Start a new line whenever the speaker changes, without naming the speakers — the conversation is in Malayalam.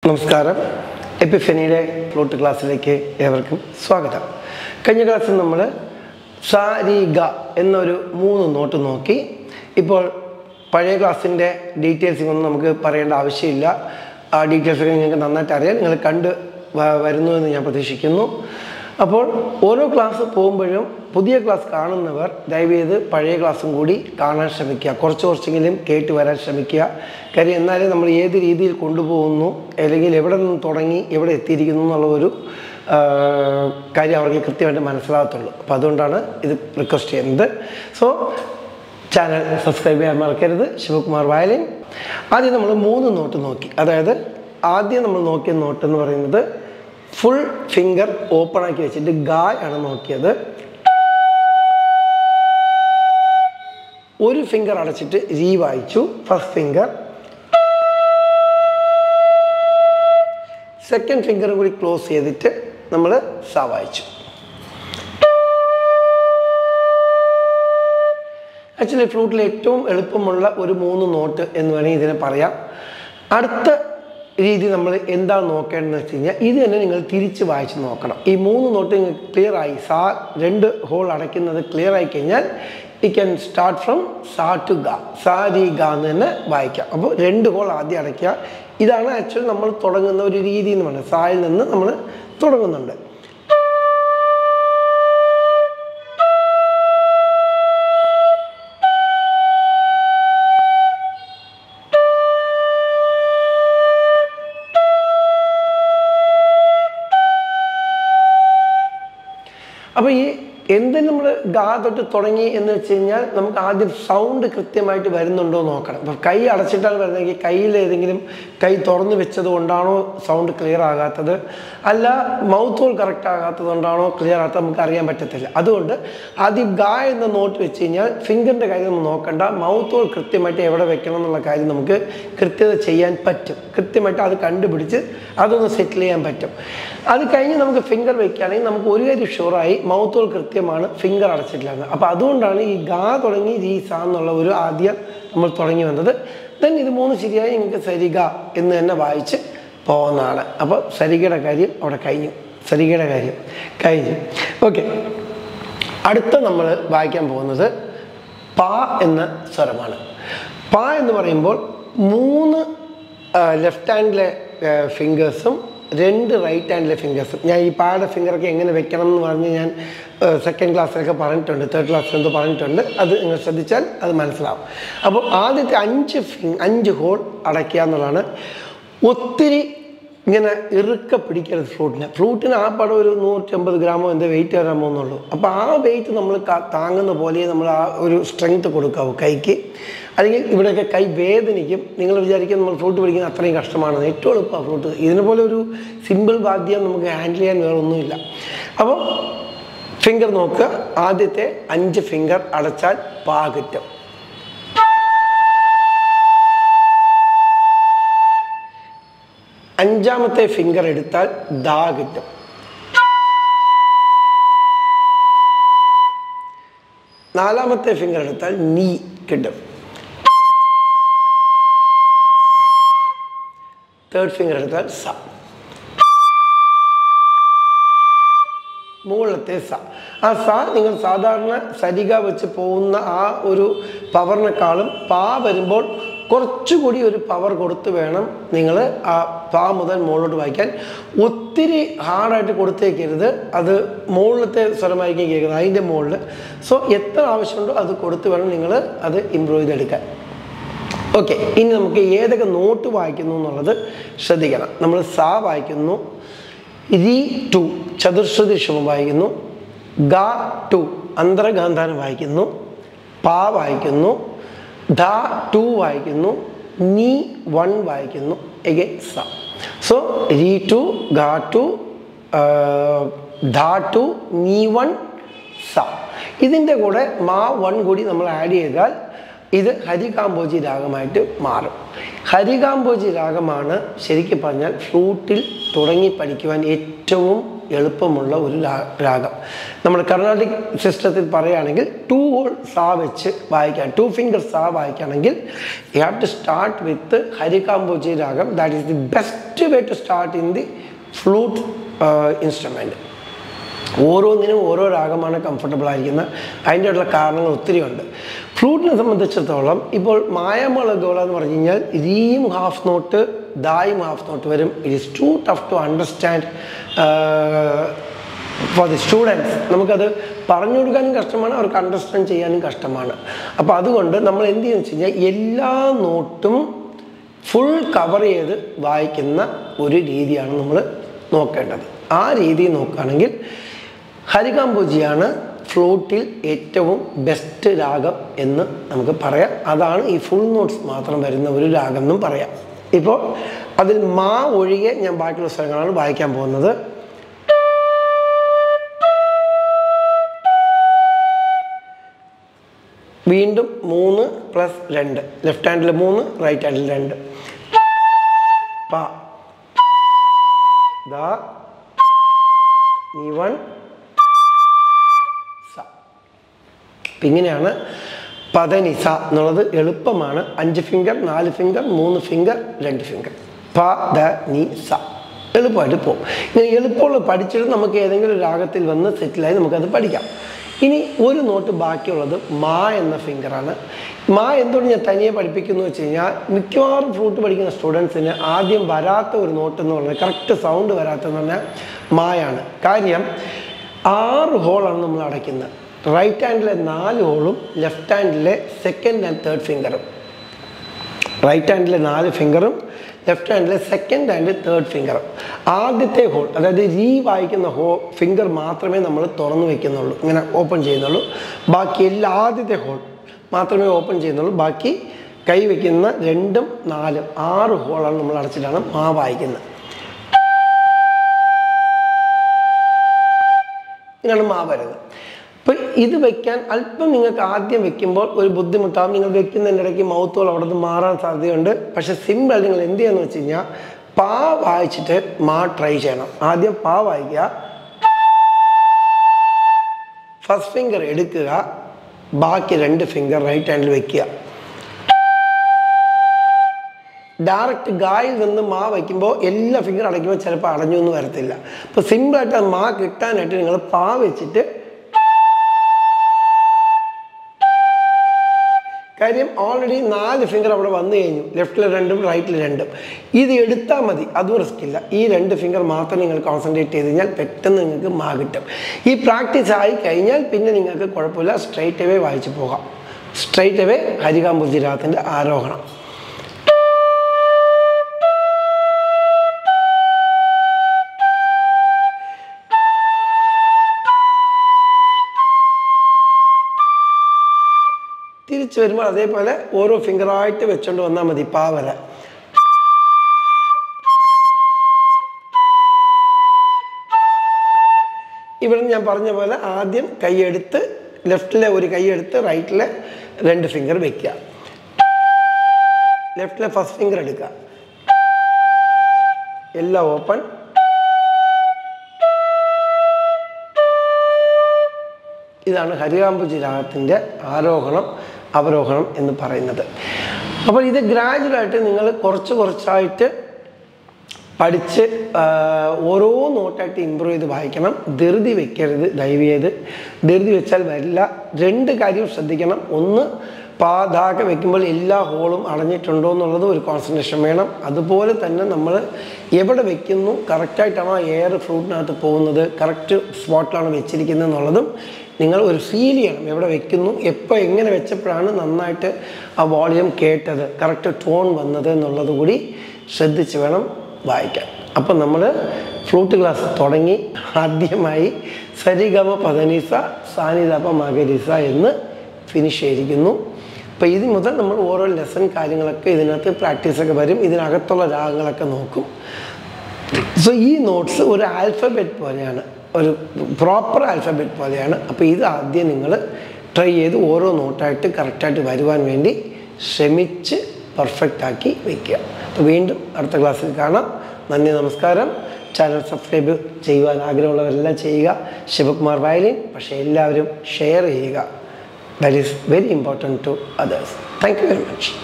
നമസ്കാരം എപ്പിഫനിയുടെ ഫ്ലൂട്ട് ക്ലാസ്സിലേക്ക് ഏവർക്കും സ്വാഗതം കഴിഞ്ഞ ക്ലാസ്സിൽ നമ്മൾ സ രി ഗ എന്നൊരു മൂന്ന് നോട്ട് നോക്കി ഇപ്പോൾ പഴയ ക്ലാസ്സിൻ്റെ ഡീറ്റെയിൽസ് ഒന്നും നമുക്ക് പറയേണ്ട ആവശ്യമില്ല ആ ഡീറ്റെയിൽസ് ഒക്കെ നിങ്ങൾക്ക് നന്നായിട്ട് അറിയാം നിങ്ങൾ കണ്ട് വ- വരുന്നു എന്ന് ഞാൻ പ്രതീക്ഷിക്കുന്നു അപ്പോൾ ഓരോ ക്ലാസ് പോകുമ്പോഴും പുതിയ ക്ലാസ് കാണുന്നവർ ദയവേത് പഴയ ക്ലാസ്സും കൂടി കാണാൻ ശ്രമിക്കുക കുറച്ച് കുറച്ചെങ്കിലും കേട്ട് വരാൻ ശ്രമിക്കുക കാര്യം എന്നാലേ നമ്മൾ ഏത് രീതിയിൽ കൊണ്ടുപോകുന്നു അല്ലെങ്കിൽ എവിടെ നിന്ന് തുടങ്ങി എവിടെ എത്തിയിരിക്കുന്നു എന്നുള്ള ഒരു ആ, കാര്യം അവർക്ക് കൃത്യമായിട്ട് മനസ്സിലാകത്തുള്ളൂ അപ്പോൾ അതുകൊണ്ടാണ് ഇത് റിക്വസ്റ്റ് ചെയ്യുന്നത് സോ ചാനൽ സബ്സ്ക്രൈബ് ചെയ്യാൻ മറക്കരുത് ശിവകുമാർ വയലിൻ ആദ്യം നമ്മൾ മൂന്ന് നോട്ട് നോക്കി അതായത് ആദ്യം നമ്മൾ നോക്കിയ നോട്ട് എന്ന് പറയുന്നത് ഫുൾ ഫിംഗർ ഓപ്പൺ ആക്കി വെച്ചിട്ട് ഗായ് ആണ് നോക്കിയത് ഒരു ഫിംഗർ അടച്ചിട്ട് രീ വായിച്ചു ഫസ്റ്റ് ഫിംഗർ സെക്കൻഡ് ഫിംഗർ കൂടി ക്ലോസ് ചെയ്തിട്ട് നമ്മൾ സ വായിച്ചു ആക്ച്വലി ഫ്ലൂട്ടിൽ ഏറ്റവും എളുപ്പമുള്ള ഒരു മൂന്ന് നോട്ട് എന്ന് വേണമെങ്കിൽ ഇതിനെ പറയാം അടുത്ത രീതി നമ്മൾ എന്താണ് നോക്കേണ്ടതെന്ന് വെച്ച് കഴിഞ്ഞാൽ ഇത് തന്നെ നിങ്ങൾ തിരിച്ച് വായിച്ച് നോക്കണം ഈ മൂന്ന് നോട്ട് നിങ്ങൾ ക്ലിയർ ആയി സാ രണ്ട് ഹോൾ അടയ്ക്കുന്നത് ക്ലിയർ ആയി കഴിഞ്ഞാൽ യു ക്യാൻ സ്റ്റാർട്ട് ഫ്രം സാ ടു ഗ സാ രി ഗ എന്ന് തന്നെ വായിക്കാം അപ്പോൾ രണ്ട് ഹോൾ ആദ്യം അടയ്ക്കുക ഇതാണ് ആക്ച്വലി നമ്മൾ തുടങ്ങുന്ന ഒരു രീതി എന്ന് പറയുന്നത് സായിൽ നിന്ന് നമ്മൾ തുടങ്ങുന്നുണ്ട് അപ്പോൾ ഈ എന്ത് നമ്മൾ ഗാ തൊട്ട് തുടങ്ങി എന്ന് വെച്ച് കഴിഞ്ഞാൽ നമുക്ക് ആദ്യം സൗണ്ട് കൃത്യമായിട്ട് വരുന്നുണ്ടോ എന്ന് നോക്കണം അപ്പോൾ കൈ അടച്ചിട്ടാണ് വരുന്നതെങ്കിൽ കയ്യിൽ ഏതെങ്കിലും കൈ തുറന്ന് വെച്ചത് കൊണ്ടാണോ സൗണ്ട് ക്ലിയർ ആകാത്തത് അല്ല മൗത്ത് ഹോൾ കറക്റ്റ് ആകാത്തത് കൊണ്ടാണോ ക്ലിയർ ആകാത്തത് നമുക്ക് അറിയാൻ പറ്റത്തില്ല അതുകൊണ്ട് ആദ്യം ഗാ എന്ന നോട്ട് വെച്ച് കഴിഞ്ഞാൽ ഫിംഗറിൻ്റെ കാര്യം നമ്മൾ നോക്കണ്ട മൗത്ത് ഹോൾ കൃത്യമായിട്ട് എവിടെ വെക്കണം എന്നുള്ള കാര്യം നമുക്ക് കൃത്യത ചെയ്യാൻ പറ്റും കൃത്യമായിട്ട് അത് കണ്ടുപിടിച്ച് അതൊന്ന് സെറ്റിൽ ചെയ്യാൻ പറ്റും അത് കഴിഞ്ഞ് നമുക്ക് ഫിംഗർ വെക്കുകയാണെങ്കിൽ നമുക്ക് ഒരു കാര്യം ഷുവറായി മൗത്ത് ഹോൾ കൃത്യമാണ് ഫിംഗർ അടച്ചിട്ടില്ലായിരുന്നത് അപ്പോൾ അതുകൊണ്ടാണ് ഈ ഗാ തുടങ്ങി രീ സ എന്നുള്ള ഒരു ആദ്യം നമ്മൾ തുടങ്ങി വന്നത് ദെൻ ഇത് മൂന്ന് ശരിയായി നിങ്ങൾക്ക് സരിഗ എന്ന് തന്നെ വായിച്ച് പോകുന്നതാണ് അപ്പോൾ സരികയുടെ കാര്യം അവിടെ കഴിഞ്ഞു സരികയുടെ കാര്യം കഴിഞ്ഞു ഓക്കെ അടുത്ത നമ്മൾ വായിക്കാൻ പോകുന്നത് പ എന്ന സ്വരമാണ് പ എന്ന് പറയുമ്പോൾ മൂന്ന് ലെഫ്റ്റ് ഹാൻഡിലെ ഫിംഗേഴ്സും രണ്ട് റൈറ്റ് ഹാൻഡിലെ ഫിംഗേഴ്സും ഞാൻ ഈ പായുടെ ഫിംഗറൊക്കെ എങ്ങനെ വെക്കണം എന്ന് പറഞ്ഞ് ഞാൻ സെക്കൻഡ് ക്ലാസ്സിലൊക്കെ പറഞ്ഞിട്ടുണ്ട് തേർഡ് ക്ലാസ്സിൽ എന്തോ പറഞ്ഞിട്ടുണ്ട് അത് നിങ്ങൾ ശ്രദ്ധിച്ചാൽ അത് മനസ്സിലാവും അപ്പോൾ ആദ്യത്തെ അഞ്ച് ഫിങ് അഞ്ച് ഹോൾ അടയ്ക്കുക എന്നുള്ളതാണ് ഒത്തിരി ഇങ്ങനെ ഇറുക്ക പിടിക്കരുത് ഫ്രൂട്ടിന് ഫ്രൂട്ടിന് ആ പടം ഒരു നൂറ്റമ്പത് ഗ്രാമോ എന്താ വെയിറ്റ് വരാൻ പോകുന്നുള്ളൂ അപ്പോൾ ആ വെയിറ്റ് നമ്മൾ ക- താങ്ങുന്ന പോലെ നമ്മൾ ആ ഒരു സ്ട്രെങ്ത് കൊടുക്കാവൂ കൈക്ക് അല്ലെങ്കിൽ ഇവിടെയൊക്കെ കൈ വേദനിക്കും നിങ്ങൾ വിചാരിക്കും നമ്മൾ ഫ്രൂട്ട് പിടിക്കുന്നത് അത്രയും കഷ്ടമാണെന്ന് ഏറ്റവും എളുപ്പമാണ് ഫ്രൂട്ട് ഇതിനെ പോലെ ഒരു സിമ്പിൾ വാദ്യം നമുക്ക് ഹാൻഡിൽ ചെയ്യാൻ വേറെ ഒന്നുമില്ല അപ്പോൾ ഫിംഗർ നോക്കുക ആദ്യത്തെ അഞ്ച് ഫിംഗർ അടച്ചാൽ പാ കിട്ടും അഞ്ചാമത്തെ ഫിംഗർ എടുത്താൽ ദാ കിട്ടും നാലാമത്തെ ഫിംഗർ എടുത്താൽ നീ കിട്ടും തേർഡ് ഫിംഗർ എടുത്താൽ സ മുകളിലത്തെ സ ആ സ നിങ്ങൾ സാധാരണ സരിക വെച്ച് പോകുന്ന ആ ഒരു പവറിനെക്കാളും പാ വരുമ്പോൾ കുറച്ചുകൂടി ഒരു പവർ കൊടുത്ത് വേണം നിങ്ങൾ ആ പാ മുതൽ മുകളിലോട്ട് വായിക്കാൻ ഒത്തിരി ഹാർഡായിട്ട് കൊടുത്തേക്കരുത് അത് മുകളിലത്തെ സ്വരമായിരിക്കും കേൾക്കുന്നത് അതിൻ്റെ മുകളിൽ സോ എത്ര ആവശ്യമുണ്ടോ അത് കൊടുത്ത് വേണം നിങ്ങൾ അത് ഇമ്പ്രൂവ് ചെയ്തെടുക്കാൻ ഓക്കെ ഇനി നമുക്ക് ഏതൊക്കെ നോട്ട് വായിക്കുന്നു എന്നുള്ളത് ശ്രദ്ധിക്കണം നമ്മൾ സാ വായിക്കുന്നു രി ടു ചതുർശ്രുതി ശുഭം വായിക്കുന്നു ഗ ടു അന്തർഗാന്ധാരം വായിക്കുന്നു പാ വായിക്കുന്നു ധ ടു വായിക്കുന്നു നീ വൺ വായിക്കുന്നു എഗെയിൻ സ സോ രി ടു ഗ ടു ധ ടു നീ വൺ സ ഇതിൻ്റെ കൂടെ മാ വൺ കൂടി നമ്മൾ ആഡ് ചെയ്താൽ ഇത് ഹരികാമ്പോജി രാഗമായിട്ട് മാറും ഹരികാമ്പോജി രാഗമാണ് ശരിക്കും പറഞ്ഞാൽ ഫ്ലൂട്ടിൽ തുടങ്ങി പഠിക്കുവാൻ ഏറ്റവും എളുപ്പമുള്ള ഒരു രാ- രാഗം നമ്മൾ കർണാട്ടിക് സിസ്റ്റത്തിൽ പറയുകയാണെങ്കിൽ ടു ഹോൾ സാ വെച്ച് വായിക്കാൻ ടു ഫിംഗർ സാ വായിക്കുകയാണെങ്കിൽ you have to start with Harikambhoji രാഗം that is the best way to start in the flute instrument ഓരോന്നിനും ഓരോ രാഗമാണ് കംഫർട്ടബിൾ ആയിരിക്കുന്നത് അതിൻ്റെ ഉള്ള കാരണങ്ങൾ ഒത്തിരി ഉണ്ട് ഫ്ലൂട്ടിനെ സംബന്ധിച്ചിടത്തോളം ഇപ്പോൾ മായമളഗോള എന്ന് പറഞ്ഞു കഴിഞ്ഞാൽ രീയും ഹാഫ് നോട്ട് ദായും ഹാഫ് നോട്ട് വരും it is too tough to understand for the students നമുക്കത് പറഞ്ഞു കൊടുക്കാനും കഷ്ടമാണ് അവർക്ക് അണ്ടർസ്റ്റാൻഡ് ചെയ്യാനും കഷ്ടമാണ് അപ്പോൾ അതുകൊണ്ട് നമ്മൾ എന്ത് ചെയ്യുന്നത് വെച്ച് കഴിഞ്ഞാൽ എല്ലാ നോട്ടും ഫുൾ കവർ ചെയ്ത് വായിക്കുന്ന ഒരു രീതിയാണ് നമ്മൾ നോക്കേണ്ടത് ആ രീതി നോക്കുകയാണെങ്കിൽ ഹരികാംബോജിയാണ് ഫ്ലൂട്ടിൽ ഏറ്റവും ബെസ്റ്റ് രാഗം എന്ന് നമുക്ക് പറയാം അതാണ് ഈ ഫുൾ നോട്ട്സ് മാത്രം വരുന്ന ഒരു രാഗം എന്നും പറയാം ഇപ്പോൾ അതിൽ മാ ഒഴികെ ഞാൻ ബാക്കിയുള്ള സ്ഥലങ്ങളാണ് വായിക്കാൻ പോകുന്നത് വീണ്ടും മൂന്ന് പ്ലസ് രണ്ട് ലെഫ്റ്റ് ഹാൻഡിൽ മൂന്ന് റൈറ്റ് ഹാൻഡിൽ രണ്ട് പ ദ നിവൺ സ അപ്പം ഇങ്ങനെയാണ് പദനിസ എന്നുള്ളത് എളുപ്പമാണ് അഞ്ച് ഫിംഗർ നാല് ഫിംഗർ മൂന്ന് ഫിംഗർ രണ്ട് ഫിംഗർ പ ദ നി സ എളുപ്പമായിട്ട് പോകും ഇങ്ങനെ എളുപ്പമുള്ള പഠിച്ചിട്ട് നമുക്ക് ഏതെങ്കിലും ഒരു രാഗത്തിൽ വന്ന് സെറ്റിലായി നമുക്കത് പഠിക്കാം ഇനി ഒരു നോട്ട് ബാക്കിയുള്ളത് മാ എന്ന ഫിംഗറാണ് മാ എന്തുകൊണ്ട് ഞാൻ തനിയെ പഠിപ്പിക്കുന്നു വെച്ച് കഴിഞ്ഞാൽ മിക്കവാറും ഫ്ലൂട്ട് പഠിക്കുന്ന സ്റ്റുഡൻസിന് ആദ്യം വരാത്ത ഒരു നോട്ട് എന്ന് പറഞ്ഞാൽ കറക്റ്റ് സൗണ്ട് വരാത്തെന്ന് പറഞ്ഞാൽ മായാണ് കാര്യം ആറ് ഹോളാണ് നമ്മൾ അടയ്ക്കുന്നത് റൈറ്റ് ഹാൻഡിലെ നാല് ഹോളും ലെഫ്റ്റ് ഹാൻഡിലെ സെക്കൻഡ് ആൻഡ് തേർഡ് ഫിംഗറും റൈറ്റ് ഹാൻഡിലെ നാല് ഫിംഗറും ലെഫ്റ്റ് ഹാൻഡിലെ സെക്കൻഡ് ആൻഡ് തേർഡ് ഫിംഗറും ആദ്യത്തെ ഹോൾ അതായത് രീ വായിക്കുന്ന ഹോ ഫിംഗർ മാത്രമേ നമ്മൾ തുറന്നു വെക്കുന്നുള്ളൂ ഇങ്ങനെ ഓപ്പൺ ചെയ്യുന്നുള്ളൂ ബാക്കി എല്ലാ ആദ്യത്തെ ഹോൾ മാത്രമേ ഓപ്പൺ ചെയ്യുന്നുള്ളൂ ബാക്കി കൈ വയ്ക്കുന്ന രണ്ടും നാലും ആറ് ഹോളാണ് നമ്മൾ അടച്ചിട്ടാണ് മാ വായിക്കുന്നത് ഇങ്ങനെയാണ് മാ വരുന്നത് അപ്പോൾ ഇത് വെക്കാൻ അല്പം നിങ്ങൾക്ക് ആദ്യം വെക്കുമ്പോൾ ഒരു ബുദ്ധിമുട്ടാവും നിങ്ങൾ വെക്കുന്നതിൻ്റെ ഇടയ്ക്ക് മൗത്തോൾ അവിടെ നിന്ന് മാറാൻ സാധ്യതയുണ്ട് പക്ഷെ സിമ്പിൾ നിങ്ങൾ എന്ത് ചെയ്യാന്ന് വെച്ച് കഴിഞ്ഞാൽ പാ വായിച്ചിട്ട് മാ ട്രൈ ചെയ്യണം ആദ്യം പാ വായിക്കുക ഫസ്റ്റ് ഫിംഗർ എടുക്കുക ബാക്കി രണ്ട് ഫിംഗർ റൈറ്റ് ഹാൻഡിൽ വെക്കുക ഡയറക്റ്റ് ഗായിൽ നിന്ന് മാ വയ്ക്കുമ്പോൾ എല്ലാ ഫിംഗർ അടയ്ക്കുമ്പോൾ ചിലപ്പോൾ അടഞ്ഞു എന്ന് വരത്തില്ല അപ്പോൾ സിമ്പിളായിട്ട് ആ മാ കിട്ടാനായിട്ട് നിങ്ങൾ പാ വെച്ചിട്ട് കാര്യം ഓൾറെഡി നാല് ഫിംഗർ അവിടെ വന്നു കഴിഞ്ഞു ലെഫ്റ്റിൽ രണ്ടും റൈറ്റിൽ രണ്ടും ഇത് എടുത്താൽ മതി അതും റിസ്ക് ഇല്ല ഈ രണ്ട് ഫിംഗർ മാത്രം നിങ്ങൾ കോൺസെൻട്രേറ്റ് ചെയ്ത് കഴിഞ്ഞാൽ പെട്ടെന്ന് നിങ്ങൾക്ക് മാ കിട്ടും ഈ പ്രാക്ടീസ് ആയി കഴിഞ്ഞാൽ പിന്നെ നിങ്ങൾക്ക് കുഴപ്പമില്ല സ്ട്രൈറ്റ് അവേ വായിച്ചു പോകാം സ്ട്രൈറ്റ് അവേ ഹരികാംബുജി രാഗത്തിൻ്റെ ആരോഹണം തിരിച്ചു വരുമ്പോൾ അതേപോലെ ഓരോ ഫിംഗറായിട്ട് വെച്ചോണ്ട് വന്നാൽ മതി പാ വരെ ഇവിടെ ഞാൻ പറഞ്ഞ പോലെ ആദ്യം കൈയെടുത്ത് ലെഫ്റ്റിലെ ഒരു കൈയെടുത്ത് റൈറ്റിലെ രണ്ട് ഫിംഗർ വെക്കുക ലെഫ്റ്റിലെ ഫസ്റ്റ് ഫിംഗർ എടുക്കുക എല്ലാം ഓപ്പൺ ഇതാണ് ഹരികാംബുജി രാഗത്തിൻ്റെ ആരോഹണം അവരോഹണം എന്ന് പറയുന്നത് അപ്പോൾ ഇത് ഗ്രാജുവലായിട്ട് നിങ്ങൾ കുറച്ച് കുറച്ചായിട്ട് പഠിച്ച് ആ, ഓരോ നോട്ടായിട്ട് ഇമ്പ്രൂവ് ചെയ്ത് വായിക്കണം ധൃതി വെക്കരുത് ദയവ് ചെയ്ത് ധൃതി വെച്ചാൽ വരില്ല രണ്ട് കാര്യം ശ്രദ്ധിക്കണം ഒന്ന് പാതാക വെക്കുമ്പോൾ എല്ലാ ഹോളും അടഞ്ഞിട്ടുണ്ടോ എന്നുള്ളത് ഒരു കോൺസെൻട്രേഷൻ വേണം അതുപോലെ തന്നെ നമ്മൾ എവിടെ വെക്കുന്നു കറക്റ്റായിട്ടാണോ എയർ ഫ്രൂട്ടിനകത്ത് പോകുന്നത് കറക്റ്റ് സ്പോട്ടിലാണ് വെച്ചിരിക്കുന്നത് എന്നുള്ളതും നിങ്ങൾ ഒരു ഫീൽ ചെയ്യണം എവിടെ വെക്കുന്നു എപ്പോൾ എങ്ങനെ വെച്ചപ്പോഴാണ് നന്നായിട്ട് ആ വോളിയം കേട്ടത് കറക്റ്റ് ടോൺ വന്നത് എന്നുള്ളത് കൂടി ശ്രദ്ധിച്ച് വേണം വായിക്കാൻ അപ്പം നമ്മൾ ഫ്ലൂട്ട് ക്ലാസ് തുടങ്ങി ആദ്യമായി സരിഗമ പതനീസ സാനിതപ മകരിസ എന്ന് ഫിനിഷ് ചെയ്തിരിക്കുന്നു അപ്പോൾ ഇത് മുതൽ നമ്മൾ ഓരോ ലെസൺ കാര്യങ്ങളൊക്കെ ഇതിനകത്ത് പ്രാക്ടീസൊക്കെ വരും ഇതിനകത്തുള്ള രാഗങ്ങളൊക്കെ നോക്കും സോ ഈ നോട്ട്സ് ഒരു ആൽഫബറ്റ് പോലെയാണ് ഒരു പ്രോപ്പർ ആൽഫബറ്റ് പോലെയാണ് അപ്പോൾ ഇത് ആദ്യം നിങ്ങൾ ട്രൈ ചെയ്ത് ഓരോ നോട്ടായിട്ട് കറക്റ്റായിട്ട് വരുവാൻ വേണ്ടി ശ്രമിച്ച് പെർഫെക്റ്റ് ആക്കി വയ്ക്കുക അപ്പോൾ വീണ്ടും അടുത്ത ക്ലാസ്സിൽ കാണാം നന്ദി നമസ്കാരം ചാനൽ സബ്സ്ക്രൈബ് ചെയ്യുവാൻ ആഗ്രഹമുള്ളവരെല്ലാം ചെയ്യുക ശിവകുമാർ വയലിൻ പക്ഷേ എല്ലാവരും ഷെയർ ചെയ്യുക that is very important to others thank you very much